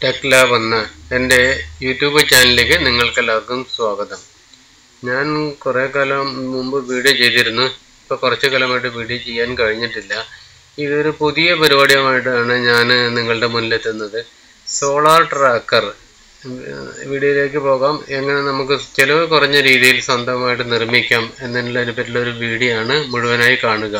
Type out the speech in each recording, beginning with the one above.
tech lab എന്ന എൻ്റെ YouTube ചാനലിലേക്ക് നിങ്ങൾക്കെല്ലാവർക്കും സ്വാഗതം ഞാൻ കുറേ കാലം മുമ്പ് വീഡിയോ ചെയ്തിരുന്നു ഇപ്പോൾ കുറച്ച് കാലമായിട്ട് വീഡിയോ ചെയ്യാൻ കഴിഞ്ഞിട്ടില്ല ഇതൊരു പുതിയ പരിപാടിയുമായിട്ടാണ് ഞാൻ നിങ്ങളുടെ മുന്നിലെത്തുന്നത് സോളാർ ട്രാക്കർ വീഡിയോയിലേക്ക് പോകാം എങ്ങനെ നമുക്ക് ചിലവ് കുറഞ്ഞ രീതിയിൽ സ്വന്തമായിട്ട് നിർമ്മിക്കാം എന്നതിനെ പറ്റിയുള്ള ഒരു വീഡിയോ ആണ് മുഴുവനായി കാണുക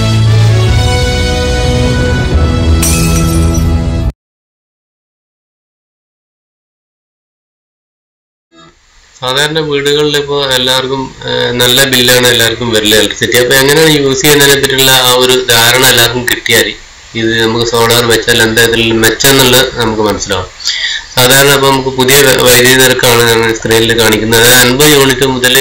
സാധാരണ വീടുകളിൽ ഇപ്പോൾ എല്ലാവർക്കും ഏഹ്, നല്ല ബില്ലാണ് എല്ലാവർക്കും വരില്ല ഇലക്ട്രിസിറ്റി അപ്പോൾ എങ്ങനെയാണ് യൂസ് ചെയ്യുന്നതിനെ പറ്റിയുള്ള ആ ഒരു ധാരണ എല്ലാവർക്കും കിട്ടിയാൽ ഇത് നമുക്ക് സോളാർ വെച്ചാൽ എന്താ ഇതിൽ മെച്ചം എന്നുള്ളത് നമുക്ക് മനസ്സിലാവും സാധാരണ ഇപ്പോൾ നമുക്ക് പുതിയ വ- വൈദ്യുതി നിരക്കാണ് ഞാൻ സ്ക്രീനിൽ കാണിക്കുന്നത് അത് അൻപത് യൂണിറ്റ് മുതൽ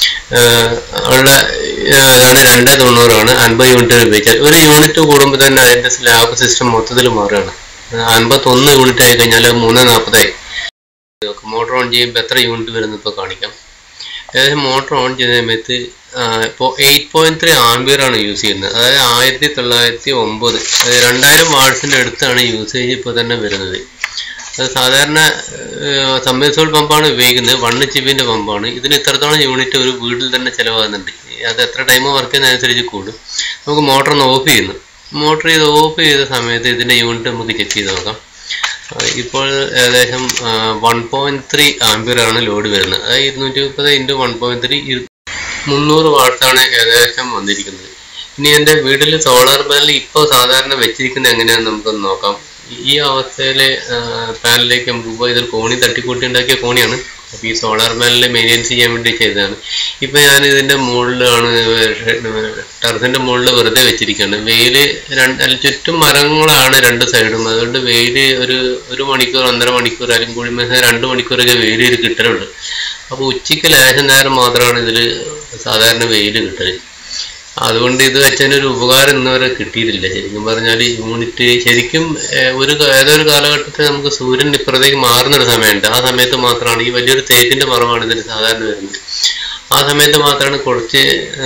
ഉള്ള ഏഹ്, ആണ് രണ്ട് തൊണ്ണൂറാണ് അൻപത് യൂണിറ്റ് ഉപയോഗിച്ചാൽ ഒരു യൂണിറ്റ് കൂടുമ്പോൾ തന്നെ അതിൻ്റെ സ്ലാബ് സിസ്റ്റം മൊത്തത്തിൽ മാറുകയാണ് അൻപത്തൊന്ന് യൂണിറ്റ് ആയി കഴിഞ്ഞാൽ മൂന്ന് നാൽപ്പതായി മോട്ടോർ ഓൺ ചെയ്യുമ്പോൾ എത്ര യൂണിറ്റ് വരുന്നു ഇപ്പോൾ കാണിക്കാം ഏകദേശം മോട്ടോർ ഓൺ ചെയ്ത സമയത്ത് ഇപ്പോൾ എയ്റ്റ് പോയിന്റ് ത്രീ ആംബിയർ ആണ് യൂസ് ചെയ്യുന്നത് അതായത് ആയിരത്തി തൊള്ളായിരത്തി ഒമ്പത് അതായത് രണ്ടായിരം വാട്സിൻ്റെ അടുത്താണ് യൂസേജ് ഇപ്പോൾ തന്നെ വരുന്നത് അത് സാധാരണ സമ്മേഴ്സോൾ പമ്പാണ് ഉപയോഗിക്കുന്നത് വൺ എച്ച് ബിൻ്റെ പമ്പാണ് ഇതിന് ഇത്രത്തോളം യൂണിറ്റ് ഒരു വീട്ടിൽ തന്നെ ചിലവാകുന്നുണ്ട് അത് എത്ര ടൈം വർക്ക് ചെയ്യുന്നതനുസരിച്ച് കൂടും നമുക്ക് മോട്ടർ ഒന്ന് ഓഫ് ചെയ്യുന്നു മോട്ടർ ചെയ്ത് ഓഫ് ചെയ്ത സമയത്ത് ഇതിൻ്റെ യൂണിറ്റ് നമുക്ക് ചെക്ക് ചെയ്ത് നോക്കാം ആ, ഇപ്പോൾ ഏകദേശം വൺ പോയിന്റ് ത്രീ ആംബിയർ ആണ് ലോഡ് വരുന്നത് അതായത് ഇരുന്നൂറ്റി മുപ്പത് ഇൻറ്റു വൺ പോയിന്റ് ത്രീ മുന്നൂറ് വാട്ട്സാണ് ഏകദേശം വന്നിരിക്കുന്നത് ഇനി എൻ്റെ വീട്ടിൽ സോളാർ പാനൽ ഇപ്പോൾ സാധാരണ വെച്ചിരിക്കുന്നത് എങ്ങനെയാണെന്ന് നമുക്കൊന്ന് നോക്കാം ഈ അവസ്ഥയിൽ പാനലിലേക്ക് നമുക്ക് ഇപ്പോൾ ഇതിൽ കോണി തട്ടിക്കൂട്ടി ഉണ്ടാക്കിയ കോണിയാണ് അപ്പോൾ ഈ സോളാർ പാനൽ മെയിൻ്റെനൻസ് ചെയ്യാൻ വേണ്ടി ചെയ്തതാണ് ഇപ്പോൾ ഞാൻ ഇതിൻ്റെ മുകളിലാണ് ടെറസിൻ്റെ മുകളിൽ വെറുതെ വെച്ചിരിക്കുകയാണ് വെയിൽ രണ്ട് അല്ല ചുറ്റും മരങ്ങളാണ് രണ്ട് സൈഡും അതുകൊണ്ട് വെയിൽ ഒരു ഒരു മണിക്കൂർ ഒന്നര മണിക്കൂർ അല്ലെങ്കിൽ കൂടി മനുഷ്യൻ രണ്ട് മണിക്കൂറൊക്കെ വെയിൽ ഇത് കിട്ടലുള്ളൂ അപ്പോൾ ഉച്ചയ്ക്ക് ലേശം നേരം മാത്രമാണ് ഇതിൽ സാധാരണ വെയിൽ കിട്ടൽ അതുകൊണ്ട് ഇത് വെച്ചതിനൊരു ഉപകാരം ഇന്ന് വരെ കിട്ടിയിട്ടില്ല ശരിക്കും പറഞ്ഞാൽ യൂണിറ്റ് ശരിക്കും ഏഹ്, ഒരു ക- ഏതൊരു കാലഘട്ടത്തിൽ നമുക്ക് സൂര്യൻ ഇപ്പുറത്തേക്ക് മാറുന്നൊരു സമയമുണ്ട് ആ സമയത്ത് മാത്രമാണ് ഈ വലിയൊരു തേക്കിന്റെ മറമാണ് ഇതിന് സാധാരണ വരുന്നത് ആ സമയത്ത് മാത്രമാണ് കുറച്ച്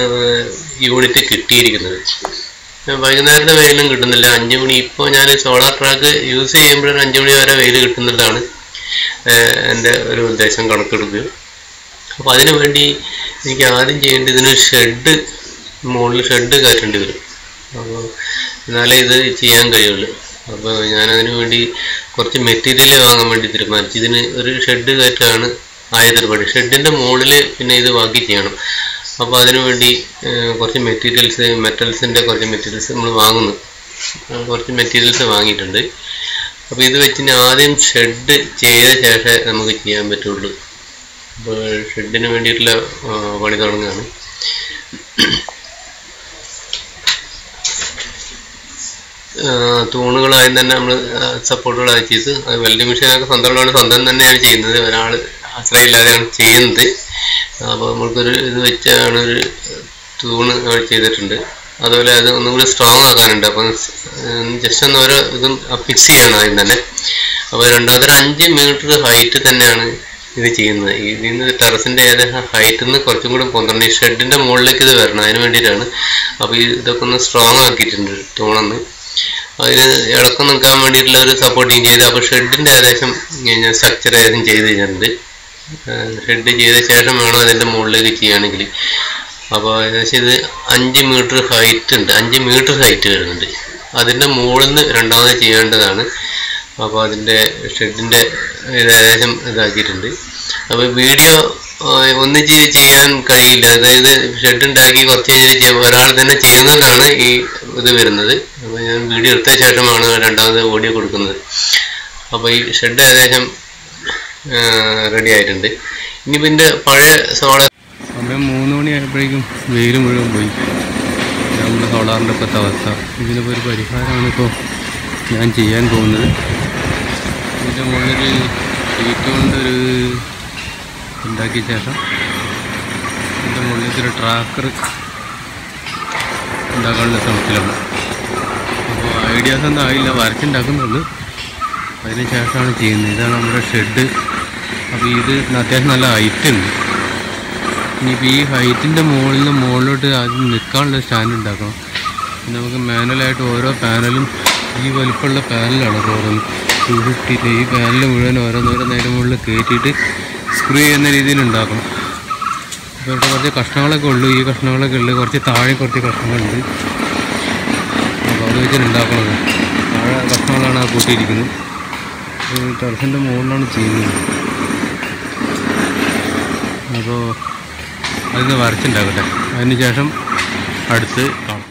യൂണിറ്റ് കിട്ടിയിരിക്കുന്നത് ഏഹ്, വൈകുന്നേരത്തെ വെയിലും കിട്ടുന്നില്ല അഞ്ചു മണി ഇപ്പോൾ ഞാൻ സോളാർ ട്രാക്ക് യൂസ് ചെയ്യുമ്പോഴൊരു അഞ്ചു മണി വരെ വെയിൽ കിട്ടുന്നുള്ളതാണ് ഏഹ്, എൻ്റെ ഒരു ഉദ്ദേശം കണക്കെടുക്കുക അപ്പോൾ അതിനു വേണ്ടി എനിക്ക് ആദ്യം ചെയ്യേണ്ടത് ഇതിനൊരു ഷെഡ് മുകളിൽ ഷെഡ് കയറ്റേണ്ടി വരും അപ്പോൾ എന്നാലേ ഇത് ചെയ്യാൻ കഴിയുള്ളൂ അപ്പോൾ ഞാനതിന് വേണ്ടി കുറച്ച് മെറ്റീരിയൽ വാങ്ങാൻ വേണ്ടി തീരുമാനിച്ചു ഇതിന് ഒരു ഷെഡ് കയറ്റാണ് ആയ പരിപാടി ഷെഡിൻ്റെ മുകളിൽ പിന്നെ ഇത് ബാക്കി ചെയ്യണം അപ്പോൾ അതിനു വേണ്ടി ഏഹ്, കുറച്ച് മെറ്റീരിയൽസ് മെറ്റൽസിൻ്റെ കുറച്ച് മെറ്റീരിയൽസ് നമ്മൾ വാങ്ങുന്നു ആ, കുറച്ച് മെറ്റീരിയൽസ് വാങ്ങിയിട്ടുണ്ട് അപ്പോൾ ഇത് വെച്ചിന് ആദ്യം ഷെഡ് ചെയ്ത ശേഷമേ നമുക്ക് ചെയ്യാൻ പറ്റുള്ളൂ അപ്പോൾ ഷെഡിന് വേണ്ടിയിട്ടുള്ള ആ, പണി തുടങ്ങുകയാണ് ആ, തൂണുകളായും തന്നെ നമ്മൾ സപ്പോർട്ടുകളായി ചെയ്ത് അത് വെൽഡിംഗ് മെഷീനൊക്കെ സ്വന്തമുള്ളതാണ് സ്വന്തം തന്നെയാണ് ചെയ്യുന്നത് ഒരാൾ ആശ്രയമില്ലാതെയാണ് ചെയ്യുന്നത് അപ്പോൾ നമ്മൾക്കൊരു ഇത് വെച്ചാണ് ഒരു തൂണ് അവിടെ ചെയ്തിട്ടുണ്ട് അതുപോലെ അത് ഒന്നും കൂടി സ്ട്രോങ് ആക്കാനുണ്ട് അപ്പം ജസ്റ്റ് ഒന്ന് ഓരോ ഇതും ഫിക്സ് ചെയ്യണം ആദ്യം തന്നെ അപ്പോൾ രണ്ടാമത്തെ ഒരു അഞ്ച് മീറ്റർ ഹൈറ്റ് തന്നെയാണ് ഇത് ചെയ്യുന്നത് ഇതിൽ നിന്ന് ടെറസിൻ്റെ ഏകദേശം ഹൈറ്റിൽ നിന്ന് കുറച്ചും കൂടി പൊന്തണം ഈ ഷെഡിൻ്റെ മുകളിലേക്ക് ഇത് വരണം അതിന് വേണ്ടിയിട്ടാണ് അപ്പോൾ ഈ ഇതൊക്കെ ഒന്ന് സ്ട്രോങ് ആക്കിയിട്ടുണ്ട് തൂണെന്ന് അതിന് ഇളക്കം നിൽക്കാൻ വേണ്ടിയിട്ടുള്ള ഒരു സപ്പോർട്ടിങ് ചെയ്ത് അപ്പോൾ ഷെഡിൻ്റെ ഏകദേശം ഞാൻ സ്ട്രക്ചർ ഏകദേശം ചെയ്ത് കഴിഞ്ഞിട്ടുണ്ട് ഷെഡ് ചെയ്ത ശേഷം വേണം അതിൻ്റെ മുകളിലേക്ക് ചെയ്യുകയാണെങ്കിൽ അപ്പോൾ ഏകദേശം ഇത് അഞ്ച് മീറ്റർ ഹൈറ്റ് ഉണ്ട് അഞ്ച് മീറ്റർ ഹൈറ്റ് വരുന്നുണ്ട് അതിൻ്റെ മുകളിൽ നിന്ന് രണ്ടാമത് ചെയ്യേണ്ടതാണ് അപ്പോൾ അതിൻ്റെ ഷെഡിൻ്റെ ഇത് ഏകദേശം ഇതാക്കിയിട്ടുണ്ട് അപ്പോൾ വീഡിയോ ഒന്നിച്ച് ചെയ്യാൻ കഴിയില്ല അതായത് ഷെഡ് ഉണ്ടാക്കി കുറച്ച് കഴിഞ്ഞാൽ ചെയ്യ- ഒരാൾ തന്നെ ചെയ്യുന്നതാണ് ഈ ഇത് വരുന്നത് അപ്പോൾ ഞാൻ വീഡിയോ എടുത്ത ശേഷമാണ് രണ്ടാമത് ഓഡിയോ കൊടുക്കുന്നത് അപ്പോൾ ഈ ഷെഡ് ഏകദേശം റെഡി ആയിട്ടുണ്ട് ഇനിയിപ്പോൾ ഇതിൻ്റെ പഴയ സോളാർ സമയം മൂന്ന് മണിയായപ്പോഴേക്കും വെയിൽ മുഴുവൻ പോയി നമ്മുടെ സോളാറിൻ്റെ ഇപ്പോഴത്തെ അവസ്ഥ ഇതിനിപ്പോൾ ഒരു പരിഹാരമാണ് ഇപ്പോൾ ഞാൻ ചെയ്യാൻ പോകുന്നത് ഇതിൻ്റെ മുകളിൽ ഷീറ്റ് കൊണ്ടൊരു ഉണ്ടാക്കിയ ശേഷം ഇതിൻ്റെ മുകളിലേക്ക് ഒരു ട്രാക്കർ ഉണ്ടാക്കാനുള്ള ശ്രമത്തിലാണ് അപ്പോൾ ഐഡിയാസ് ഒന്നും ആയില്ല വരച്ചുണ്ടാക്കുന്നുള്ളൂ അതിന് ശേഷമാണ് ചെയ്യുന്നത് ഇതാണ് നമ്മുടെ ഷെഡ് അപ്പോൾ ഇത് അത്യാവശ്യം നല്ല ഹൈറ്റ് ഉണ്ട് ഇനിയിപ്പോൾ ഈ ഹൈറ്റിൻ്റെ മുകളിൽ നിന്ന് മുകളിലോട്ട് ആദ്യം നിൽക്കാനുള്ള സ്റ്റാൻഡ് ഉണ്ടാക്കണം പിന്നെ നമുക്ക് മാനുവലായിട്ട് ഓരോ പാനലും ഈ വലുപ്പമുള്ള പാനലാണ് ഓരോന്നും ടു ഫിഫ്റ്റിയിൽ ഈ പാനൽ മുഴുവൻ ഓരോന്നോരോന്ന് അതിൻ്റെ മുകളിൽ കയറ്റിയിട്ട് സ്ക്രൂ ചെയ്യുന്ന രീതിയിൽ ഉണ്ടാക്കണം അപ്പോൾ ഇവിടെ കുറച്ച് കഷ്ണങ്ങളൊക്കെ ഉള്ളൂ ഈ കഷ്ണങ്ങളൊക്കെ ഉള്ളു കുറച്ച് താഴെ കുറച്ച് കഷ്ണങ്ങളുണ്ട് അപ്പോൾ അത് വെച്ചിട്ട് ഉണ്ടാക്കണത് താഴെ കഷ്ണങ്ങളാണ് ആ കൂട്ടിയിരിക്കുന്നത് ടെറസിൻ്റെ മുകളിലാണ് ചെയ്യുന്നത് അപ്പോൾ അതിന് വരച്ചുണ്ടാക്കട്ടെ അതിന് ശേഷം അടുത്ത് കാണാം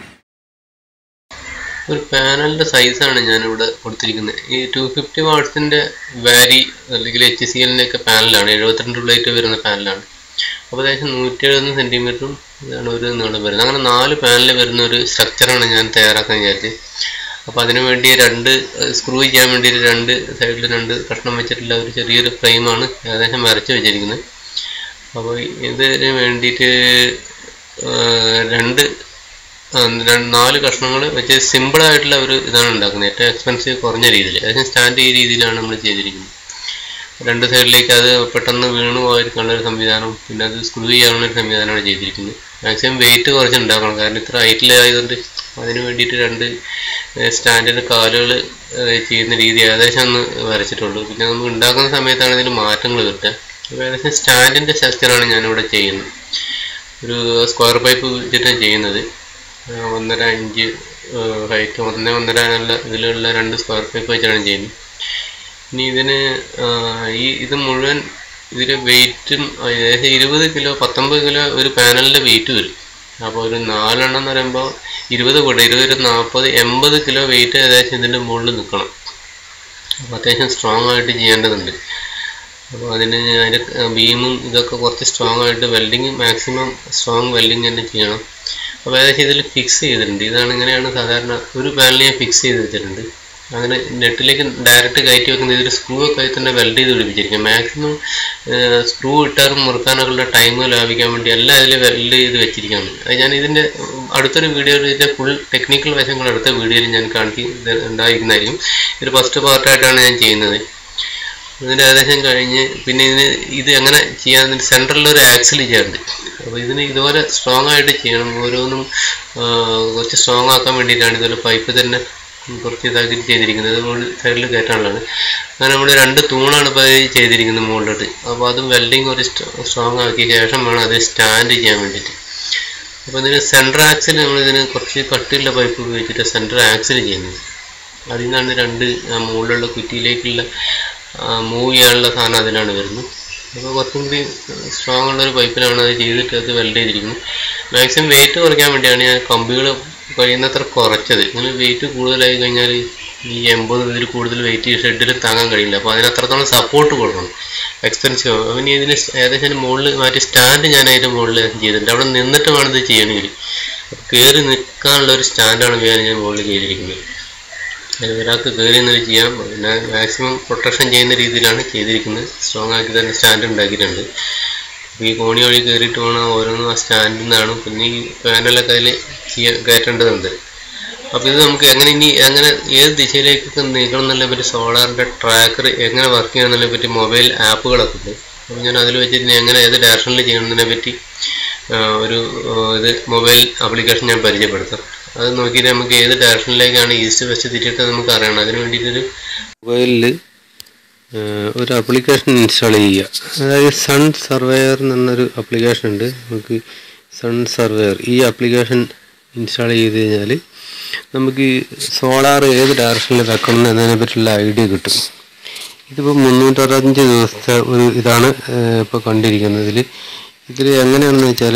ഒരു പാനലിന്റെ സൈസാണ് ഞാനിവിടെ കൊടുത്തിരിക്കുന്നത് ഈ ടു ഫിഫ്റ്റി വാട്ട്സിന്റെ വാരി അല്ലെങ്കിൽ എച്ച് സി എല്ലിന്റെ ഒക്കെ പാനലാണ് എഴുപത്തിരണ്ട് പ്ലേറ്റ് വരുന്ന പാനലാണ് അപ്പോൾ ഏകദേശം നൂറ്റി എഴുപത് സെന്റിമീറ്ററും ഇതാണ് ഒരു നീളം വരുന്നത് അങ്ങനെ നാല് പാനൽ വരുന്ന ഒരു സ്ട്രക്ചറാണ് ഞാൻ തയ്യാറാക്കാൻ വിചാരിച്ചത് അപ്പോൾ അതിനു വേണ്ടി രണ്ട് സ്ക്രൂ ചെയ്യാൻ വേണ്ടിയിട്ട് രണ്ട് സൈഡിൽ രണ്ട് കഷ്ണം വെച്ചിട്ടുള്ള ഒരു ചെറിയൊരു ഫ്രെയിമാണ് ഏകദേശം വരച്ച് വെച്ചിരിക്കുന്നത് അപ്പോൾ ഇതിന് വേണ്ടിയിട്ട് ആ, രണ്ട് ആ, രണ്ട് നാല് കഷ്ണങ്ങൾ വെച്ച് സിമ്പിൾ ആയിട്ടുള്ള ഒരു ഇതാണ് ഉണ്ടാക്കുന്നത് ഏറ്റവും എക്സ്പെൻസീവ് കുറഞ്ഞ രീതിയിൽ അതായത് സ്റ്റാൻഡ് ഈ രീതിയിലാണ് നമ്മൾ ചെയ്തിരിക്കുന്നത് രണ്ട് സൈഡിലേക്ക് അത് പെട്ടെന്ന് വീണു പോകാതിരിക്കാനുള്ള ഒരു സംവിധാനം പിന്നെ അത് സ്ക്രൂ ചെയ്യാനുള്ള ഒരു സംവിധാനമാണ് ചെയ്തിരിക്കുന്നത് മാക്സിമം വെയിറ്റ് കുറച്ച് ഉണ്ടാക്കണം കാരണം ഇത്ര ഹൈറ്റിലായതുകൊണ്ട് അതിന് വേണ്ടിയിട്ട് രണ്ട് സ്റ്റാൻഡിൻ്റെ കാലുകൾ ചെയ്യുന്ന രീതി ഏകദേശം ഒന്ന് വരച്ചിട്ടുള്ളൂ പിന്നെ നമ്മൾ ഉണ്ടാക്കുന്ന സമയത്താണ് ഇതിന് മാറ്റങ്ങൾ കിട്ടുക അപ്പോൾ ഏകദേശം സ്റ്റാൻഡിൻ്റെ സ്ട്രക്ചറാണ് ഞാനിവിടെ ചെയ്യുന്നത് ഒരു സ്ക്വയർ പൈപ്പ് വെച്ചിട്ടാണ് ചെയ്യുന്നത് ആ, ഒന്നര ഇഞ്ച് ഹൈറ്റ് ഒന്ന് ഒന്നര എന്നുള്ള ഇതിലുള്ള രണ്ട് സ്ക്വയർ പൈപ്പ് വെച്ചാണ് ചെയ്യുന്നത് ഇനി ഇതിന് ആ, ഈ ഇത് മുഴുവൻ ഇതിൻ്റെ വെയിറ്റും ഏകദേശം ഇരുപത് കിലോ പത്തൊമ്പത് കിലോ ഒരു പാനലിൻ്റെ വെയിറ്റ് വരും അപ്പോൾ ഒരു നാലെണ്ണം എന്ന് പറയുമ്പോൾ ഇരുപത് കൂടെ ഇരുപത് നാൽപ്പത് എൺപത് കിലോ വെയിറ്റ് ഏകദേശം ഇതിൻ്റെ മുകളിൽ നിൽക്കണം അപ്പോൾ അത്യാവശ്യം സ്ട്രോങ് ആയിട്ട് ചെയ്യേണ്ടതുണ്ട് അപ്പോൾ അതിന് അതിൻ്റെ ബീമും ഇതൊക്കെ കുറച്ച് സ്ട്രോങ് ആയിട്ട് വെൽഡിങ് മാക്സിമം സ്ട്രോങ് വെൽഡിങ് തന്നെ ചെയ്യണം അപ്പോൾ ഏകദേശം ഇതിൽ ഫിക്സ് ചെയ്തിട്ടുണ്ട് ഇതാണ് ഇങ്ങനെയാണ് സാധാരണ ഒരു പാനൽ ഞാൻ ഫിക്സ് ചെയ്ത് വെച്ചിട്ടുണ്ട് അങ്ങനെ നെറ്റിലേക്ക് ഡയറക്റ്റ് കയറ്റി വെക്കുന്ന ഇതിൽ സ്ക്രൂ ഒക്കെ ആയി തന്നെ വെൽഡ് ചെയ്ത് പിടിപ്പിച്ചിരിക്കും മാക്സിമം സ്ക്രൂ ഇട്ടാറും മുറുക്കാനൊക്കെ ഉള്ള ടൈം ലാഭിക്കാൻ വേണ്ടി എല്ലാം ഇതിൽ വെൽഡ് ചെയ്ത് വെച്ചിരിക്കുകയാണ് അത് ഞാൻ ഇതിൻ്റെ അടുത്തൊരു വീഡിയോയിൽ ഇതിൻ്റെ ഫുൾ ടെക്നിക്കൽ വശങ്ങൾ അടുത്ത വീഡിയോയിൽ ഞാൻ കാണിക്കും ഇത് ഉണ്ടായിരിക്കുന്നതായിരിക്കും ഇത് ഫസ്റ്റ് പാർട്ടായിട്ടാണ് ഞാൻ ചെയ്യുന്നത് ഇതിന് ഏകദേശം കഴിഞ്ഞ് പിന്നെ ഇതിന് ഇത് എങ്ങനെ ചെയ്യാൻ സെൻട്രലിൽ ഒരു ആക്സിൽ ചെയ്യാറുണ്ട് അപ്പോൾ ഇതിന് ഇതുപോലെ സ്ട്രോങ് ആയിട്ട് ചെയ്യണം ഓരോന്നും ആ, കുറച്ച് സ്ട്രോങ് ആക്കാൻ വേണ്ടിയിട്ടാണ് ഇതുപോലെ പൈപ്പ് തന്നെ കുറച്ച് ഇതാക്കിയിട്ട് ചെയ്തിരിക്കുന്നത് മുകളിൽ സൈഡിൽ കയറ്റാനുള്ളതാണ് അങ്ങനെ നമ്മൾ രണ്ട് തൂണാണ് ഇപ്പോൾ ഇത് ചെയ്തിരിക്കുന്നത് മുകളിലോട്ട് അപ്പോൾ അതും വെൽഡിങ് ഒരു സ്ട്രോങ് ആക്കിയ ശേഷം വേണം അത് സ്റ്റാൻഡ് ചെയ്യാൻ വേണ്ടിയിട്ട് അപ്പോൾ ഇതിന് സെൻട്രൽ ആക്സിൽ നമ്മൾ ഇതിന് കുറച്ച് കട്ടിയുള്ള പൈപ്പ് ഉപയോഗിച്ചിട്ട് സെൻട്രൽ ആക്സിൽ ചെയ്യുന്നത് അതിൽ നിന്നാണ് രണ്ട് ആ മുകളിലുള്ള കുറ്റിയിലേക്കുള്ള മൂവ് ചെയ്യാനുള്ള സാധനം അതിലാണ് വരുന്നത് അപ്പോൾ കുറച്ചും കൂടി സ്ട്രോങ് ഉള്ള ഒരു പൈപ്പിലാണ് അത് ചെയ്തിട്ട് അത് വെൽഡ് ചെയ്തിരിക്കുന്നത് മാക്സിമം വെയിറ്റ് കുറയ്ക്കാൻ വേണ്ടിയാണ് ഞാൻ കമ്പികൾ കഴിയുന്നത്ര കുറച്ചത് ഇങ്ങനെ വെയിറ്റ് കൂടുതലായി കഴിഞ്ഞാൽ ഈ എൺപത് ഇതിൽ കൂടുതൽ വെയിറ്റ് ഷെഡിൽ താങ്ങാൻ കഴിയില്ല അപ്പോൾ അതിന് അത്രത്തോളം സപ്പോർട്ട് കൊടുക്കണം എക്സ്പെൻസീവ് ആവും അപ്പം ഇനി ഇതിന് ഏകദേശം അതിന് മുകളിൽ മാറ്റി സ്റ്റാൻഡ് ഞാൻ അതിൻ്റെ മുകളിൽ ചെയ്തിട്ടുണ്ട് അവിടെ നിന്നിട്ട് വേണം ഇത് ചെയ്യണമെങ്കിൽ അപ്പോൾ കയറി നിൽക്കാനുള്ള ഒരു സ്റ്റാൻഡാണ് ഞാൻ ഞാൻ മുകളിൽ ചെയ്തിരിക്കുന്നത് അതിന് ഒരാൾക്ക് കയറി നിന്ന് ചെയ്യാം പിന്നെ മാക്സിമം പ്രൊട്ടക്ഷൻ ചെയ്യുന്ന രീതിയിലാണ് ചെയ്തിരിക്കുന്നത് സ്ട്രോങ് ആക്കി തന്നെ സ്റ്റാൻഡ് ഉണ്ടാക്കിയിട്ടുണ്ട് അപ്പോൾ ഈ കോണി വഴി കയറിയിട്ട് വേണം ഓരോന്നും ആ സ്റ്റാൻഡിൽ നിന്നാണ് പിന്നെ ഈ പാനലൊക്കെ അതിൽ ചെയ്യാൻ കയറ്റേണ്ടതുണ്ട് അപ്പോൾ ഇത് നമുക്ക് എങ്ങനെ ഇനി എങ്ങനെ ഏത് ദിശയിലേക്കൊക്കെ നീക്കണം എന്നുള്ള പറ്റി സോളാറിൻ്റെ ട്രാക്കർ എങ്ങനെ വർക്ക് ചെയ്യണം എന്നുള്ള പറ്റി മൊബൈൽ ആപ്പുകളൊക്കെ ഉണ്ട് അപ്പോൾ ഞാൻ അതിൽ വെച്ചിട്ട് ഇനി എങ്ങനെ ഏത് ഡയറക്ഷനിൽ ചെയ്യണമെന്നതിനെ പറ്റി ആ, ഒരു ആ, ഇത് മൊബൈൽ ആപ്ലിക്കേഷൻ ഞാൻ പരിചയപ്പെടുത്താം അത് നോക്കിയിട്ട് നമുക്ക് ഏത് ഡയറക്ഷനിലേക്കാണ് ഈസ്റ്റ് വെസ്റ്റ് തിരിച്ചിട്ട് നമുക്ക് അറിയണം അതിന് വേണ്ടിയിട്ടൊരു മൊബൈലിൽ ഒരു ആപ്ലിക്കേഷൻ ഇൻസ്റ്റാൾ ചെയ്യുക അതായത് സൺ സർവേയർ എന്നൊരു ആപ്ലിക്കേഷൻ ഉണ്ട് നമുക്ക് സൺ സർവേയർ ഈ ആപ്ലിക്കേഷൻ ഇൻസ്റ്റാൾ ചെയ്ത് കഴിഞ്ഞാൽ നമുക്ക് സോളാർ ഏത് ഡയറക്ഷനിൽ വെക്കണം എന്നതിനെ പറ്റിയുള്ള ഐഡിയ കിട്ടും ഇതിപ്പോൾ മുന്നൂറ്ററുപത്തഞ്ച് ദിവസത്തെ ഒരു ഇതാണ് ഇപ്പോൾ കണ്ടിരിക്കുന്നത് ഇതിൽ ഇതിൽ എങ്ങനെയാണെന്ന് വെച്ചാൽ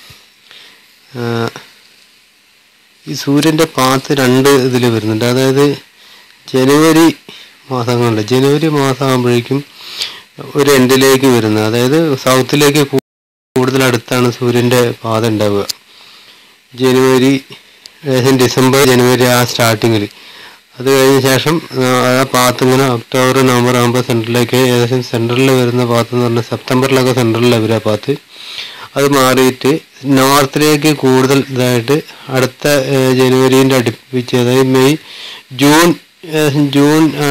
ഈ സൂര്യൻ്റെ പാത്ത് രണ്ട് ഇതിൽ വരുന്നുണ്ട് അതായത് ജനുവരി മാസങ്ങളിൽ ജനുവരി മാസം ആകുമ്പോഴേക്കും ഒരു എൻഡിലേക്ക് വരുന്നത് അതായത് സൗത്തിലേക്ക് കൂ- കൂടുതൽ അടുത്താണ് സൂര്യൻ്റെ പാത ഉണ്ടാവുക ജനുവരി ഏകദേശം ഡിസംബർ ജനുവരി ആ സ്റ്റാർട്ടിങ്ങിൽ അത് കഴിഞ്ഞ ശേഷം ആ, ആ പാത്ത് ഇങ്ങനെ ഒക്ടോബർ നവംബർ ആകുമ്പോൾ സെൻട്രലിലേക്ക് ഏകദേശം സെൻട്രലിൽ വരുന്ന പാത്ത് എന്ന് പറഞ്ഞാൽ സെപ്റ്റംബറിലൊക്കെ സെൻട്രലിലാണ് വരിക പാത്ത് അത് മാറിയിട്ട് നോർത്തിലേക്ക് കൂടുതൽ ഇതായിട്ട് അടുത്ത ജനുവരീൻ്റെ അടുപ്പിച്ച് അതായത് മെയ് ജൂൺ ഏകദേശം ജൂൺ ആ,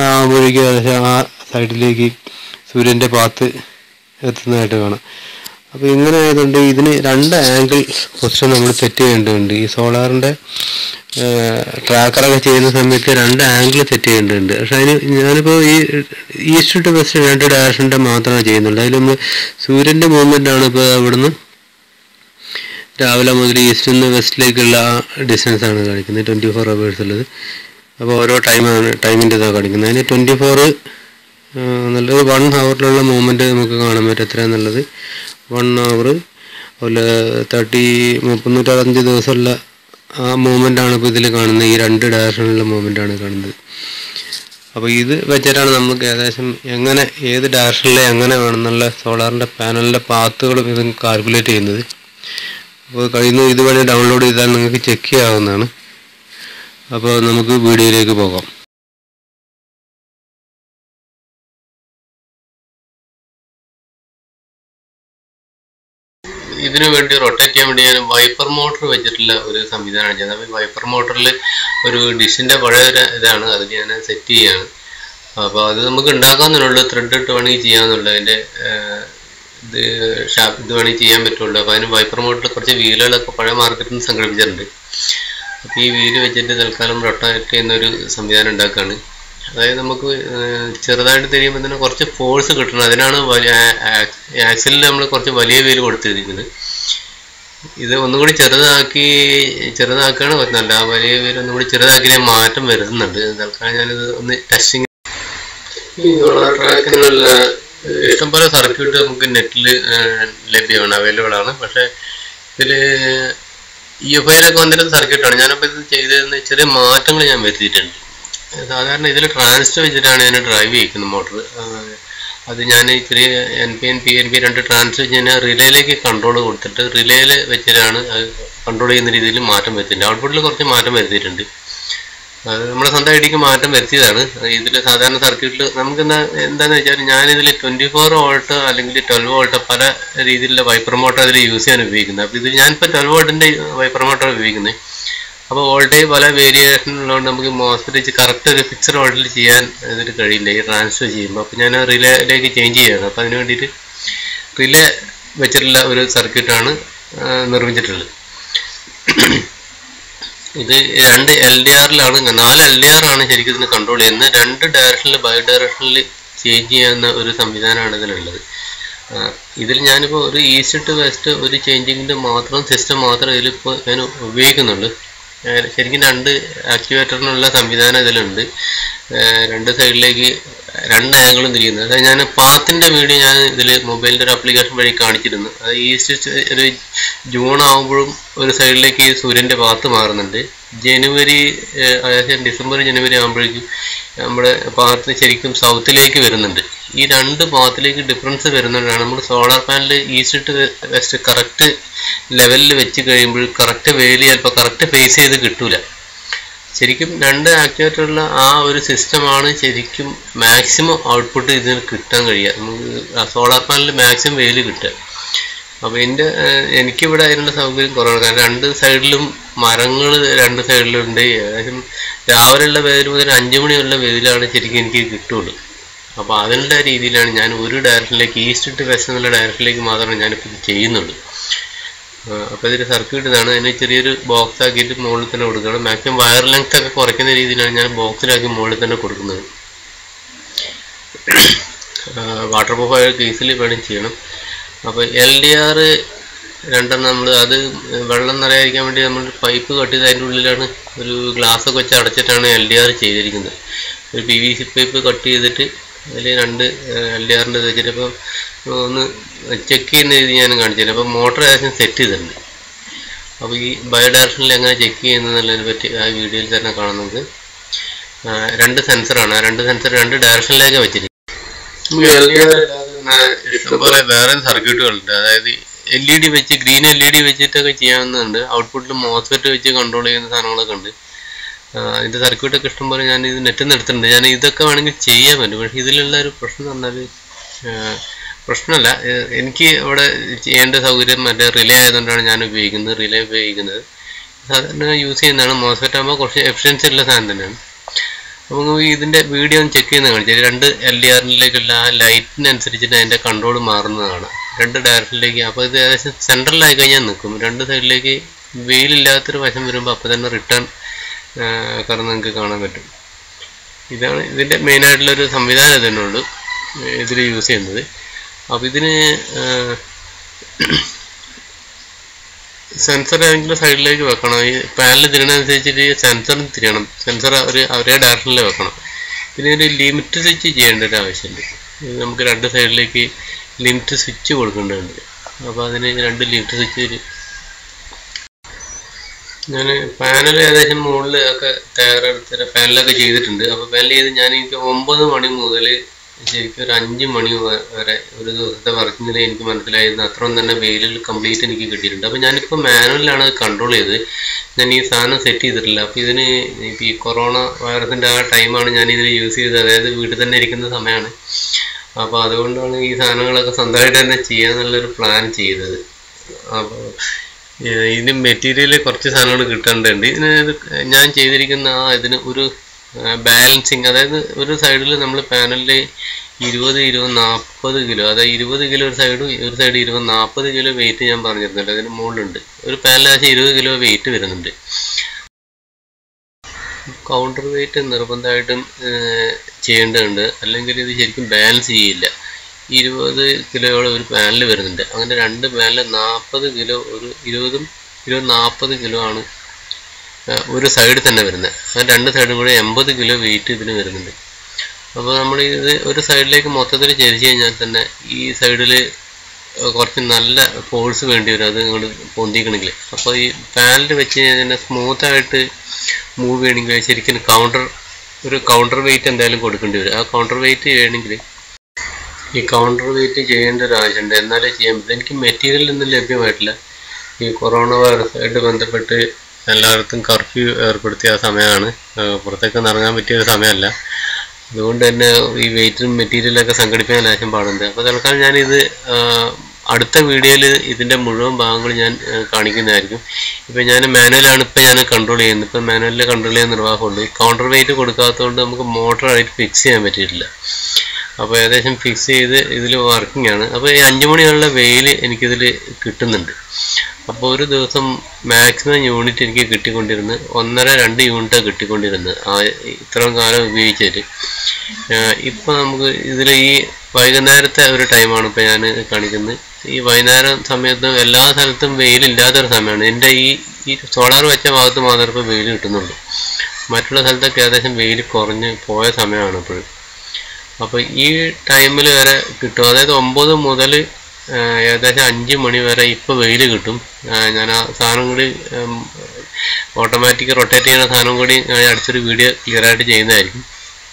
ആകുമ്പോഴേക്കും ഏകദേശം ആ സൈഡിലേക്ക് സൂര്യൻ്റെ പാത്ത് എത്തുന്നതായിട്ട് കാണാം അപ്പോൾ ഇങ്ങനെ ആയതുകൊണ്ട് ഇതിന് രണ്ട് ആംഗിൾ പൊസിഷൻ നമ്മൾ സെറ്റ് ചെയ്യേണ്ടതുണ്ട് ഈ സോളാറിൻ്റെ ട്രാക്കറൊക്കെ ചെയ്യുന്ന സമയത്ത് രണ്ട് ആംഗിൾ സെറ്റ് ചെയ്യേണ്ടതുണ്ട് പക്ഷെ അതിന് ഞാനിപ്പോൾ ഈ ഈസ്റ്റ് ടു വെസ്റ്റ് രണ്ട് ഡയറക്ഷൻ്റെ മാത്രമേ ചെയ്യുന്നുള്ളൂ അതിൽ നമ്മൾ സൂര്യൻ്റെ മൂവ്മെൻ്റ് ആണ് ഇപ്പോൾ അവിടുന്ന് രാവിലെ മുതൽ ഈസ്റ്റിൽ നിന്ന് വെസ്റ്റിലേക്കുള്ള ഡിസ്റ്റൻസ് ആണ് കാണിക്കുന്നത് ട്വൻറ്റി ഫോർ അവേഴ്സ് ഉള്ളത് അപ്പോൾ ഓരോ ടൈമാണ് ടൈമിൻ്റെ ഇതാണ് കാണിക്കുന്നത് അതിന് ട്വൻറ്റി ഫോർ നല്ലൊരു വൺ ഹവറിലുള്ള മൂവ്മെൻറ്റ് നമുക്ക് കാണാൻ പറ്റും എത്രയാണെന്നുള്ളത് വൺ അവർ അതുപോലെ തേർട്ടി മുപ്പത്തൊന്നൂറ്റഞ്ച് ദിവസമുള്ള ആ മൂവ്മെൻ്റാണ് ഇപ്പോൾ ഇതിൽ കാണുന്നത് ഈ രണ്ട് ഡയറക്ഷനിലുള്ള മൂവ്മെൻ്റാണ് കാണുന്നത് അപ്പോൾ ഇത് വെച്ചിട്ടാണ് നമുക്ക് ഏകദേശം എങ്ങനെ ഏത് ഡയറക്ഷനിൽ എങ്ങനെ വേണമെന്നുള്ള സോളാറിൻ്റെ പാനലിൻ്റെ പാത്തുകളും ഇത് കാൽക്കുലേറ്റ് ചെയ്യുന്നത് അപ്പോൾ കഴിയുന്നു ഇതുവഴി ഡൗൺലോഡ് ചെയ്താൽ നിങ്ങൾക്ക് ചെക്ക് ചെയ്യാവുന്നതാണ് അപ്പോൾ നമുക്ക് വീഡിയോയിലേക്ക് പോകാം ഇതിനു വേണ്ടി റൊട്ടേറ്റ് ചെയ്യാൻ വേണ്ടി ഞാൻ വൈപ്പർ മോട്ടർ വെച്ചിട്ടുള്ള ഒരു സംവിധാനമാണ് ചെയ്യുന്നത് അപ്പോൾ വൈപ്പർ മോട്ടറിൽ ഒരു ഡിഷിൻ്റെ പഴയ ഒരു ഇതാണ് അത് ഞാൻ സെറ്റ് ചെയ്യാണ് അപ്പോൾ അത് നമുക്ക് ഉണ്ടാക്കാമെന്നുള്ളൂ ത്രെഡ് ഇട്ട് വേണമെങ്കിൽ ചെയ്യാമെന്നുള്ളൂ അതിൻ്റെ ഇത് ഷാപ്പ് ഇത് വേണമെങ്കിൽ ചെയ്യാൻ പറ്റുള്ളൂ അപ്പോൾ അതിന് വൈപ്പർ മോട്ടറിൽ കുറച്ച് വീലുകളൊക്കെ പഴയ മാർക്കറ്റിൽ നിന്ന് സംഘടിപ്പിച്ചിട്ടുണ്ട് അപ്പോൾ ഈ വീല് വെച്ചിട്ട് തൽക്കാലം റൊട്ടേറ്റ് ചെയ്യുന്ന ഒരു സംവിധാനം ഉണ്ടാക്കുകയാണ് അതായത് നമുക്ക് ഏഹ്, ചെറുതായിട്ട് തിരിയുമ്പോൾ തന്നെ കുറച്ച് ഫോഴ്സ് കിട്ടണം അതിനാണ് വലിയ ആക്സിലിൽ നമ്മൾ കുറച്ച് വലിയ വീല് കൊടുത്തിരിക്കുന്നത് ഇത് ഒന്നും കൂടി ചെറുതാക്കി ചെറുതാക്കുകയാണ് പറ്റുന്നത് ആ വലിയ വീല് ഒന്നും കൂടി ചെറുതാക്കി മാറ്റം വരുന്നുണ്ട് തൽക്കാലം ഞാനിത് ഒന്ന് ടെസ്റ്റിങ് ഈ സോളാർ ട്രാക്കിനുള്ള ഇഷ്ടംപോലെ സർക്യൂട്ട് നമുക്ക് നെറ്റിൽ ലഭ്യമാണ് അവൈലബിൾ ആണ് പക്ഷേ ഇതിൽ ഇ എഫ് ഐയിലൊക്കെ വന്നിരുന്ന സർക്യൂട്ടാണ് ഞാനപ്പോൾ ഇത് ചെയ്തതെന്ന് ചെറിയ മാറ്റങ്ങൾ ഞാൻ വരുത്തിയിട്ടുണ്ട് സാധാരണ ഇതിൽ ട്രാൻസിസ്റ്റർ വെച്ചിട്ടാണ് ഞാൻ ഡ്രൈവ് ചെയ്യിക്കുന്നത് മോട്ടർ അത് ഞാൻ ചെറിയ N P N P N P രണ്ട് ട്രാൻസ്ഫർ വെച്ച് കഴിഞ്ഞാൽ റിലേയിലേക്ക് കൺട്രോൾ കൊടുത്തിട്ട് റിലേയിൽ വെച്ചിട്ടാണ് അത് കൺട്രോൾ ചെയ്യുന്ന രീതിയിൽ മാറ്റം വരുത്തിയിട്ടുണ്ട് ഔട്ട്പുട്ടിൽ കുറച്ച് മാറ്റം വരുത്തിയിട്ടുണ്ട് അത് നമ്മുടെ സ്വന്തം ഐഡിക്ക് മാറ്റം വരുത്തിയതാണ് ഇതിൽ സാധാരണ സർക്യൂട്ടിൽ നമുക്ക് എന്താ എന്താണെന്ന് വെച്ചാൽ ഞാനിതിൽ ട്വൻറ്റി ഫോർ വോൾട്ട് അല്ലെങ്കിൽ ട്വൽവ് വോൾട്ട് പല രീതിയിലുള്ള വൈപ്പർ മോട്ടർ അതിൽ യൂസ് ചെയ്യാൻ ഉപയോഗിക്കുന്നത് അപ്പോൾ ഇത് ഞാനിപ്പോൾ ട്വൽവ് വോൾട്ടിൻ്റെ വൈപ്പർ മോട്ടർ ഉപയോഗിക്കുന്നത് അപ്പോൾ വോൾട്ടേജ് പല വേരിയേഷൻ ഉള്ളതുകൊണ്ട് നമുക്ക് മോസ്ഫെറ്റ് വെച്ച് കറക്റ്റ് ഒരു ഫിക്സഡ് വോൾട്ടിൽ ചെയ്യാൻ ഇതിൽ കഴിയില്ല ഈ ട്രാൻസ്ഫർ ചെയ്യുമ്പോൾ അപ്പോൾ ഞാൻ റിലേയിലേക്ക് ചേഞ്ച് ചെയ്യുകയാണ് അപ്പോൾ അതിന് വേണ്ടിയിട്ട് റിലേ വെച്ചിട്ടുള്ള ഒരു സർക്യൂട്ടാണ് നിർമ്മിച്ചിട്ടുള്ളത് ഇത് രണ്ട് എൽ ഡി ആറിലാണ് നാല് എൽ ഡി ആർ ആണ് ശരിക്കും ഇതിന് കൺട്രോൾ ചെയ്യുന്നത് രണ്ട് ഡയറക്ഷനിൽ ബൈ ഡയറക്ഷനിൽ ചേഞ്ച് ചെയ്യാവുന്ന ഒരു സംവിധാനമാണ് ഇതിലുള്ളത് ആ, ഇതിൽ ഞാനിപ്പോൾ ഒരു ഈസ്റ്റ് ടു വെസ്റ്റ് ഒരു ചേഞ്ചിങ്ങിൻ്റെ മാത്രം സിസ്റ്റം മാത്രം ഇതിലിപ്പോൾ ഞാൻ ഉപയോഗിക്കുന്നുള്ളൂ ആ, ശരിക്കും രണ്ട് ആക്ടിവേറ്ററിനുള്ള സംവിധാനം ഇതിലുണ്ട് ആ, രണ്ട് സൈഡിലേക്ക് രണ്ട് ആംഗിളും തിരിയുന്നത് അതായത് ഞാൻ പാത്തിൻ്റെ വീഡിയോ ഞാൻ ഇതിൽ മൊബൈലിൻ്റെ ഒരു ആപ്ലിക്കേഷൻ വഴി കാണിച്ചിരുന്നു അത് ഈസ്റ്റ് ഒരു ജൂൺ ആകുമ്പോഴും ഒരു സൈഡിലേക്ക് സൂര്യൻ്റെ പാത്ത് മാറുന്നുണ്ട് ജനുവരി ഏഹ്, ഏകദേശം ഡിസംബർ ജനുവരി ആകുമ്പോഴേക്കും നമ്മുടെ പാത്ത് ശരിക്കും സൗത്തിലേക്ക് വരുന്നുണ്ട് ഈ രണ്ട് പാത്തിലേക്ക് ഡിഫറൻസ് വരുന്നതുകൊണ്ടാണ് നമ്മൾ solar panel east to west correct ലെവലിൽ വെച്ച് കഴിയുമ്പോൾ കറക്റ്റ് വെയിൽ ചിലപ്പോൾ കറക്റ്റ് ഫേസ് ചെയ്ത് കിട്ടൂല ശരിക്കും രണ്ട് ആക്ടിവേറ്ററുള്ള ആ ഒരു സിസ്റ്റമാണ് ശരിക്കും മാക്സിമം ഔട്ട്പുട്ട് ഇതിന് കിട്ടാൻ കഴിയുക നമുക്ക് സോളാർ പാനലിൽ മാക്സിമം വെയിൽ കിട്ടുക അപ്പോൾ എൻ്റെ ഏഹ്, എനിക്കിവിടെ അതിനുള്ള സൗകര്യം കുറവാണ് കാരണം രണ്ട് സൈഡിലും മരങ്ങൾ രണ്ട് സൈഡിലുണ്ട് ഏകദേശം രാവിലെയുള്ള വെയിൽ മുതൽ അഞ്ച് മണിയുള്ള വെയിലാണ് ശരിക്കും എനിക്ക് കിട്ടുള്ളൂ അപ്പോൾ അതിനുള്ള രീതിയിലാണ് ഞാൻ ഒരു ഡയറക്ഷനിലേക്ക് ഈസ്റ്റ് ടു വെസ്റ്റ് എന്നുള്ള ഡയറക്ഷനിലേക്ക് മാത്രമേ ഞാനിപ്പോൾ ഇത് ചെയ്യുന്നുള്ളൂ അപ്പോൾ ഇതിൻ്റെ സർക്യൂട്ട് ഇതാണ് അതിന് ചെറിയൊരു ബോക്സ് ആക്കിയിട്ട് മുകളിൽ തന്നെ കൊടുക്കണം മാക്സിമം വയർ ലെങ്ത് ഒക്കെ കുറയ്ക്കുന്ന രീതിയിലാണ് ഞാൻ ബോക്സിലാക്കി മുകളിൽ തന്നെ കൊടുക്കുന്നത് വാട്ടർ പ്രൂഫ് ആയ കേസിൽ വേണം ചെയ്യണം അപ്പോൾ എൽ ഡി ആർ രണ്ടെണ്ണം നമ്മൾ അത് വെള്ളം നിറയാതിരിക്കാൻ വേണ്ടി നമ്മൾ പൈപ്പ് കട്ട് ചെയ്ത് അതിൻ്റെ ഉള്ളിലാണ് ഒരു ഗ്ലാസ് ഒക്കെ വെച്ച് അടച്ചിട്ടാണ് എൽ ഡി ആർ ചെയ്തിരിക്കുന്നത് ഒരു P V C pipe cut ചെയ്തിട്ട് അതിൽ രണ്ട് എൽ ഡി ആറിൻ്റെ വെച്ചിട്ട് ഇപ്പം ഒന്ന് ചെക്ക് ചെയ്യുന്ന രീതി ഞാൻ കാണിച്ചു തരാം അപ്പം മോട്ടർ ഏകദേശം സെറ്റ് ചെയ്തിട്ടുണ്ട് അപ്പോൾ ഈ ബയോ ഡയറക്ഷനിൽ എങ്ങനെ ചെക്ക് ചെയ്യുന്നതിനെ പറ്റി ആ വീഡിയോയിൽ തന്നെ കാണാം നമുക്ക് ആ, രണ്ട് സെൻസറാണ് ആ രണ്ട് സെൻസർ രണ്ട് ഡയറക്ഷനിലേക്ക് വെച്ചിരിക്കുന്നത് ഇഷ്ടംപോലെ വേറെ സർക്യൂട്ടുകളുണ്ട് അതായത് എൽ ഇ ഡി വെച്ച് ഗ്രീൻ എൽ ഇ ഡി വെച്ചിട്ടൊക്കെ ചെയ്യാവുന്നതുണ്ട് ഔട്ട്പുട്ടിൽ മോസ്ഫെറ്റ് വെച്ച് കൺട്രോൾ ചെയ്യുന്ന സാധനങ്ങളൊക്കെ ഉണ്ട് ആ, ഇതിന്റെ സർക്യൂട്ടൊക്കെ ഇഷ്ടംപോലെ ഞാൻ ഇത് നെറ്റിൽ നിന്ന് എടുത്തിട്ടുണ്ട് ഞാൻ ഇതൊക്കെ വേണമെങ്കിൽ ചെയ്യാൻ പറ്റും പക്ഷേ ഇതിലുള്ള ഒരു പ്രശ്നം എന്ന് പറഞ്ഞാൽ ആ, പ്രശ്നമല്ല ഏഹ് എനിക്ക് ഇവിടെ ചെയ്യേണ്ട സൗകര്യം മറ്റേ റിലേ ആയതുകൊണ്ടാണ് ഞാൻ ഉപയോഗിക്കുന്നത് റിലേ ഉപയോഗിക്കുന്നത് സാധാരണ യൂസ് ചെയ്യുന്നതാണ് മോസ്ഫെറ്റ് ആകുമ്പോൾ കുറച്ച് എഫിഷ്യൻസി ഉള്ള സാധനം തന്നെയാണ് അപ്പോൾ നമുക്ക് ഇതിൻ്റെ വീഡിയോ ഒന്ന് ചെക്ക് ചെയ്യുന്ന കാണിച്ചാൽ രണ്ട് എൽ ഡി ആറിലേക്കുള്ള ആ ലൈറ്റിനനുസരിച്ചിട്ട് അതിൻ്റെ കൺട്രോൾ മാറുന്നത് കാണാം രണ്ട് ഡയറക്ഷനിലേക്ക് അപ്പോൾ ഇത് ഏകദേശം സെൻട്രലായി കഴിഞ്ഞാൽ നിൽക്കും രണ്ട് സൈഡിലേക്ക് വെയിലില്ലാത്തൊരു വശം വരുമ്പോൾ അപ്പോൾ തന്നെ റിട്ടേൺ കാരണം നിങ്ങൾക്ക് കാണാൻ പറ്റും ഇതാണ് ഇതിൻ്റെ മെയിനായിട്ടുള്ളൊരു സംവിധാനം തന്നെ ഉള്ളൂ ഇതിൽ യൂസ് ചെയ്യുന്നത് അപ്പോൾ ഇതിന് സെൻസർ ഏതെങ്കിലും സൈഡിലേക്ക് വെക്കണം ഈ പാനൽ തിരിയണനുസരിച്ചിട്ട് സെൻസർ തിരിയണം സെൻസർ ഒരു ഒരേ ഡയറക്ഷനിൽ വെക്കണം പിന്നെ ഒരു ലിമിറ്റ് സ്വിച്ച് ചെയ്യേണ്ട ഒരു ആവശ്യമുണ്ട് ഇത് നമുക്ക് രണ്ട് സൈഡിലേക്ക് ലിമിറ്റ് സ്വിച്ച് കൊടുക്കേണ്ടതുണ്ട് അപ്പോൾ അതിന് രണ്ട് ലിമിറ്റ് സ്വിച്ച് ഞാൻ പാനൽ ഏകദേശം മുകളിൽ ഒക്കെ തയ്യാറെടുത്ത് പാനലൊക്കെ ചെയ്തിട്ടുണ്ട് അപ്പോൾ പാനൽ ചെയ്ത് ഞാൻ എനിക്ക് ഒമ്പത് മണി മുതൽ ശരിക്കും ഒരു അഞ്ച് മണി വ- വരെ ഒരു ദിവസത്തെ വർക്കിങ്ങിൽ എനിക്ക് മനസ്സിലായിരുന്നു അത്രയും തന്നെ വെയിലിൽ കംപ്ലീറ്റ് എനിക്ക് കിട്ടിയിട്ടുണ്ട് അപ്പോൾ ഞാനിപ്പോൾ മാനുവലിലാണ് കൺട്രോൾ ചെയ്തത് ഞാൻ ഈ സാധനം സെറ്റ് ചെയ്തിട്ടില്ല അപ്പോൾ ഇതിന് ഇപ്പോൾ ഈ കൊറോണ വൈറസിൻ്റെ ആ ടൈമാണ് ഞാൻ ഇതിൽ യൂസ് ചെയ്തത് അതായത് വീട്ടിൽ തന്നെ ഇരിക്കുന്ന സമയമാണ് അപ്പോൾ അതുകൊണ്ടാണ് ഈ സാധനങ്ങളൊക്കെ സ്വന്തമായിട്ട് തന്നെ ചെയ്യാന്നുള്ളൊരു പ്ലാൻ ചെയ്തത് അപ്പോൾ ഏഹ് ഇതിന് മെറ്റീരിയൽ കുറച്ച് സാധനങ്ങൾ കിട്ടേണ്ടതുണ്ട് ഇതിന് ഇത് ഞാൻ ചെയ്തിരിക്കുന്ന ആ ഇതിന് ഒരു ബാലൻസിങ് അതായത് ഒരു സൈഡിൽ നമ്മൾ പാനലിൽ ഇരുപത് ഇരുപത് നാൽപ്പത് കിലോ അതായത് ഇരുപത് കിലോ ഒരു സൈഡും ഒരു സൈഡ് ഇരുപത് നാൽപ്പത് കിലോ വെയിറ്റ് ഞാൻ പറഞ്ഞിരുന്നുണ്ട് അതിന് മുകളിലുണ്ട് ഒരു പാനൽ ആവശ്യം ഇരുപത് കിലോ വെയിറ്റ് വരുന്നുണ്ട് കൗണ്ടർ വെയിറ്റ് നിർബന്ധമായിട്ടും ഏഹ്, ചെയ്യേണ്ടതുണ്ട് അല്ലെങ്കിൽ ഇത് ശരിക്കും ബാലൻസ് ചെയ്യില്ല ഇരുപത് കിലോയോളം ഒരു പാനൽ വരുന്നുണ്ട് അങ്ങനെ രണ്ട് പാനൽ നാൽപ്പത് കിലോ ഒരു ഇരുപതും ഇരുപത് നാൽപ്പത് കിലോ ആണ് ആ, ഒരു സൈഡ് തന്നെ വരുന്നത് അങ്ങനെ രണ്ട് സൈഡും കൂടെ എൺപത് കിലോ വെയിറ്റ് ഇതിന് വരുന്നുണ്ട് അപ്പോൾ നമ്മൾ ഇത് ഒരു സൈഡിലേക്ക് മൊത്തത്തിൽ ചരിച്ചു കഴിഞ്ഞാൽ തന്നെ ഈ സൈഡിൽ കുറച്ച് നല്ല ഫോഴ്സ് വേണ്ടി വരും അത് ഇങ്ങോട്ട് പൊന്തിക്കണമെങ്കിൽ അപ്പോൾ ഈ പാനൽ വെച്ച് കഴിഞ്ഞാൽ സ്മൂത്തായിട്ട് മൂവ് ചെയ്യണമെങ്കിൽ ശരിക്കും കൗണ്ടർ ഒരു കൗണ്ടർ വെയിറ്റ് എന്തായാലും കൊടുക്കേണ്ടി വരും ആ കൗണ്ടർ വെയിറ്റ് ചെയ്യണമെങ്കിൽ ഈ കൗണ്ടർ വെയിറ്റ് ചെയ്യേണ്ട ഒരു ആവശ്യമുണ്ട് എന്നാലേ ചെയ്യാൻ പറ്റും എനിക്ക് മെറ്റീരിയൽ ഒന്നും ലഭ്യമായിട്ടില്ല ഈ കൊറോണ വൈറസായിട്ട് ബന്ധപ്പെട്ട് എല്ലായിടത്തും കർഫ്യൂ ഏർപ്പെടുത്തിയ ആ സമയമാണ് ഏഹ് പുറത്തേക്കൊന്നും ഇറങ്ങാൻ പറ്റിയ ഒരു സമയമല്ല അതുകൊണ്ട് തന്നെ ഈ വെയിറ്റും മെറ്റീരിയലൊക്കെ സംഘടിപ്പിക്കാൻ ലേശം പാടുണ്ട് അപ്പോൾ തൽക്കാലം ഞാനിത് ആഹ് അടുത്ത വീഡിയോയിൽ ഇതിൻ്റെ മുഴുവൻ ഭാഗങ്ങൾ ഞാൻ ആഹ് കാണിക്കുന്നതായിരിക്കും ഇപ്പം ഞാൻ മാനുവലാണ് ഇപ്പം ഞാൻ കൺട്രോൾ ചെയ്യുന്നത് ഇപ്പം മാനുവലിൽ കൺട്രോൾ ചെയ്യാൻ നിർവാഹമുണ്ട് ഈ കൗണ്ടർ വെയിറ്റ് കൊടുക്കാത്തതുകൊണ്ട് നമുക്ക് മോട്ടറായിട്ട് ഫിക്സ് ചെയ്യാൻ പറ്റിയിട്ടില്ല അപ്പോൾ ഏകദേശം ഫിക്സ് ചെയ്ത് ഇതിൽ വർക്കിംഗ് ആണ് അപ്പോൾ ഈ അഞ്ച് മണിയുള്ള വെയിൽ എനിക്കിതിൽ കിട്ടുന്നുണ്ട് അപ്പോൾ ഒരു ദിവസം മാക്സിമം യൂണിറ്റ് എനിക്ക് കിട്ടിക്കൊണ്ടിരുന്നത് ഒന്നര രണ്ട് യൂണിറ്റാണ് കിട്ടിക്കൊണ്ടിരുന്നത് ആ ഇത്രയും കാലം ഉപയോഗിച്ചിട്ട് ഇപ്പോൾ നമുക്ക് ഇതിൽ ഈ വൈകുന്നേരത്തെ ഒരു ടൈമാണ് ഇപ്പോൾ ഞാൻ കാണിക്കുന്നത് ഈ വൈകുന്നേരം സമയത്ത് എല്ലാ സ്ഥലത്തും വെയിലില്ലാത്തൊരു സമയമാണ് എൻ്റെ ഈ ഈ സോളാർ വെച്ച ഭാഗത്ത് മാത്രമേ ഇപ്പോൾ വെയിൽ കിട്ടുന്നുള്ളൂ മറ്റുള്ള സ്ഥലത്തൊക്കെ ഏകദേശം വെയിൽ കുറഞ്ഞ് പോയ സമയമാണ് ഇപ്പോഴും അപ്പോൾ ഈ ടൈമിൽ വരെ കിട്ടും അതായത് ഒമ്പത് മുതൽ ഏകദേശം അഞ്ച് മണി വരെ ഇപ്പോൾ വെയിൽ കിട്ടും ആ, ഞാൻ ആ സാധനം കൂടി ഓട്ടോമാറ്റിക് റൊട്ടേറ്റ് ചെയ്യുന്ന സാധനം കൂടി ഞാൻ അടുത്തൊരു വീഡിയോ ക്ലിയർ ആയിട്ട് ചെയ്യുന്നതായിരിക്കും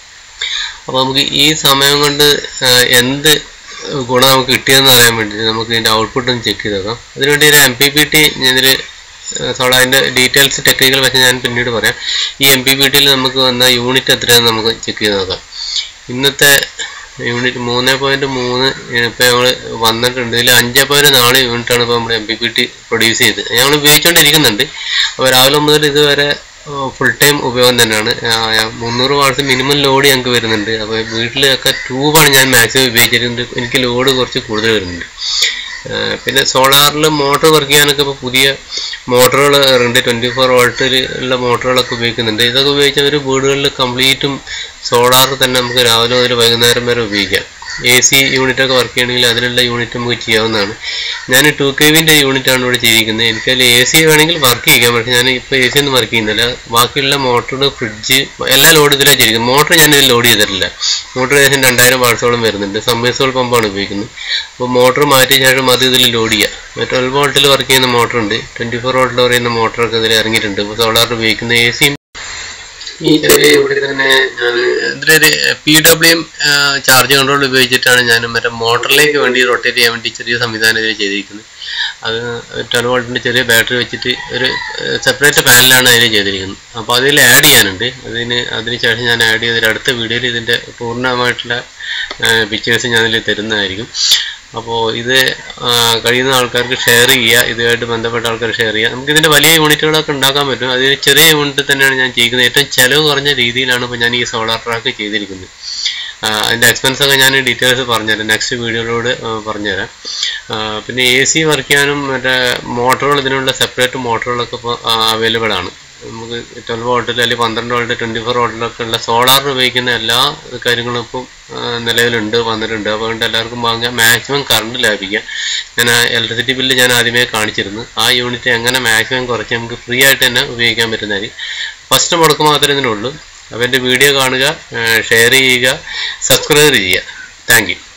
അപ്പോൾ നമുക്ക് ഈ സമയം കൊണ്ട് ആ, എന്ത് ഗുണം നമുക്ക് കിട്ടിയെന്ന് അറിയാൻ വേണ്ടി നമുക്ക് ഇതിൻ്റെ ഔട്ട്പുട്ട് ഒന്ന് ചെക്ക് ചെയ്ത് നോക്കാം അതിനുവേണ്ടി ഒരു എം പി പി ടി ഞാനിതിൽ സോളാറിൻ്റെ ഡീറ്റെയിൽസ് ടെക്നിക്കൽ വെച്ച് ഞാൻ പിന്നീട് പറയാം ഈ എം പി പി ടിയിൽ നമുക്ക് വന്ന യൂണിറ്റ് എത്രയാണെന്ന് നമുക്ക് ചെക്ക് ചെയ്ത് നോക്കാം ഇന്നത്തെ യൂണിറ്റ് മൂന്ന് പോയിന്റ് മൂന്ന് ഇപ്പോൾ ഞങ്ങൾ വന്നിട്ടുണ്ട് ഇതിൽ അഞ്ച് പോയിന്റ് നാല് യൂണിറ്റാണ് ഇപ്പോൾ നമ്മൾ M P P T produce ചെയ്ത് ഞങ്ങൾ ഉപയോഗിച്ചുകൊണ്ടിരിക്കുന്നുണ്ട് അപ്പോൾ രാവിലെ മുതൽ ഇതുവരെ ഫുൾ ടൈം ഉപയോഗം തന്നെയാണ് ആ, ഞാൻ മുന്നൂറ് വാട്ട്സ് മിനിമം ലോഡ് ഞങ്ങൾക്ക് വരുന്നുണ്ട് അപ്പോൾ വീട്ടിലൊക്കെ ട്യൂബാണ് ഞാൻ മാക്സിമം ഉപയോഗിച്ചിട്ടുണ്ട് എനിക്ക് ലോഡ് കുറച്ച് കൂടുതൽ വരുന്നുണ്ട് ആ, പിന്നെ സോളാറിൽ മോട്ടോർ വർക്ക് ചെയ്യാനൊക്കെ ഇപ്പോൾ പുതിയ മോട്ടറുകൾ ഉണ്ട് ട്വൻറ്റി ഫോർ വോൾട്ടിൽ ഉള്ള മോട്ടറുകളൊക്കെ ഉപയോഗിക്കുന്നുണ്ട് ഇതൊക്കെ ഉപയോഗിച്ച ഒരു വീടുകളിൽ കംപ്ലീറ്റും സോളാർ തന്നെ നമുക്ക് രാവിലെ മുതൽ വൈകുന്നേരം വരെ ഉപയോഗിക്കാം എ സി യൂണിറ്റൊക്കെ വർക്ക് ചെയ്യണമെങ്കിൽ അതിനുള്ള യൂണിറ്റ് നമുക്ക് ചെയ്യാവുന്നതാണ് ഞാൻ ടു കെ വിൻ്റെ യൂണിറ്റാണ് ഇവിടെ ചെയ്തിരിക്കുന്നത് എനിക്കതിൽ എ സി വേണമെങ്കിൽ വർക്ക് ചെയ്യാം പക്ഷേ ഞാൻ ഇപ്പോൾ എ സി ഒന്നും വർക്ക് ചെയ്യുന്നില്ല ബാക്കിയുള്ള മോട്ടർ ഫ്രിഡ്ജ് എല്ലാ ലോഡ് ഇതിലാണ് ചെയ്തിരിക്കുന്നത് മോട്ടർ ഞാൻ ഇതിൽ ലോഡ് ചെയ്തിട്ടില്ല മോട്ടർ ഏകദേശം രണ്ടായിരം വാട്സോളം വരുന്നുണ്ട് സബ്മേഴ്സോൾ പമ്പാണ് ഉപയോഗിക്കുന്നത് അപ്പോൾ മോട്ടർ മാറ്റിയ ശേഷം അത് ഇതിൽ ലോഡ് ചെയ്യുക ട്വൽവ് വോൾട്ടിൽ വർക്ക് ചെയ്യുന്ന മോട്ടർ ഉണ്ട് ട്വൻറ്റി ഫോർ വോൾട്ടിൽ പറയുന്ന മോട്ടറൊക്കെ ഇതിൽ ഇറങ്ങിയിട്ടുണ്ട് ഇപ്പോൾ സോളാറിൽ ഉപയോഗിക്കുന്ന എ സിയും ഈ ചെറിയ ഇവിടെ തന്നെ ഞാൻ ഇതിലൊരു P W M charge control ഉപയോഗിച്ചിട്ടാണ് ഞാൻ മറ്റേ മോട്ടറിലേക്ക് വേണ്ടി റൊട്ടേറ്റ് ചെയ്യാൻ വേണ്ടി ചെറിയ സംവിധാനം ഇതിൽ ചെയ്തിരിക്കുന്നത് അത് ട്വൽവ് വോൾട്ടിൻ്റെ ചെറിയ ബാറ്ററി വെച്ചിട്ട് ഒരു സെപ്പറേറ്റ് പാനലാണ് അതിൽ ചെയ്തിരിക്കുന്നത് അപ്പോൾ അതിൽ ആഡ് ചെയ്യാനുണ്ട് അതിന് അതിന് ശേഷം ഞാൻ ആഡ് ചെയ്തിട്ട് അടുത്ത വീഡിയോയിൽ ഇതിൻ്റെ പൂർണ്ണമായിട്ടുള്ള പിക്ചേഴ്സ് ഞാൻ അതിൽ തരുന്നതായിരിക്കും അപ്പോൾ ഇത് ആ, കഴിയുന്ന ആൾക്കാർക്ക് ഷെയർ ചെയ്യുക ഇതുമായിട്ട് ബന്ധപ്പെട്ട ആൾക്കാർ ഷെയർ ചെയ്യുക നമുക്ക് ഇതിൻ്റെ വലിയ യൂണിറ്റുകളൊക്കെ ഉണ്ടാക്കാൻ പറ്റും അതിൽ ചെറിയ യൂണിറ്റ് തന്നെയാണ് ഞാൻ ചെയ്യുന്നത് ഏറ്റവും ചിലവ് കുറഞ്ഞ രീതിയിലാണ് ഇപ്പോൾ ഞാൻ ഈ സോളാർ ട്രാക്ക് ചെയ്തിരിക്കുന്നത് അതിൻ്റെ എക്സ്പെൻസ് ഒക്കെ ഞാൻ ഡീറ്റെയിൽസ് പറഞ്ഞുതരാം നെക്സ്റ്റ് വീഡിയോയിലൂടെ പറഞ്ഞുതരാം ആ, പിന്നെ എ സി വർക്ക് ചെയ്യാനും മറ്റേ മോട്ടറുകൾ ഇതിനുള്ള സെപ്പറേറ്റ് മോട്ടറുകളൊക്കെ ഇപ്പോൾ അവൈലബിൾ ആണ് നമുക്ക് ട്വൽവ് വോൾട്ടിൽ അല്ലെങ്കിൽ പന്ത്രണ്ട് വോൾട്ട് ട്വൻറ്റി ഫോർ വോൾട്ടിലൊക്കെ ഉള്ള സോളാറിന് ഉപയോഗിക്കുന്ന എല്ലാ കാര്യങ്ങളും ഇപ്പം ആ, നിലവിലുണ്ട് വന്നിട്ടുണ്ട് അതുകൊണ്ട് എല്ലാവർക്കും വാങ്ങാം മാക്സിമം കറണ്ട് ലാഭിക്കാം ഞാൻ ആ ഇലക്ട്രിസിറ്റി ബില്ല് ഞാൻ ആദ്യമേ കാണിച്ചിരുന്നു ആ യൂണിറ്റ് എങ്ങനെ മാക്സിമം കുറച്ച് നമുക്ക് ഫ്രീ ആയിട്ട് തന്നെ ഉപയോഗിക്കാൻ പറ്റുന്നതായി ഫസ്റ്റ് മുടക്ക് മാത്രമേ ഇതിനുള്ളൂ അപ്പോൾ എൻ്റെ വീഡിയോ കാണുക ഷെയർ ചെയ്യുക സബ്സ്ക്രൈബ് ചെയ്യുക താങ്ക് യു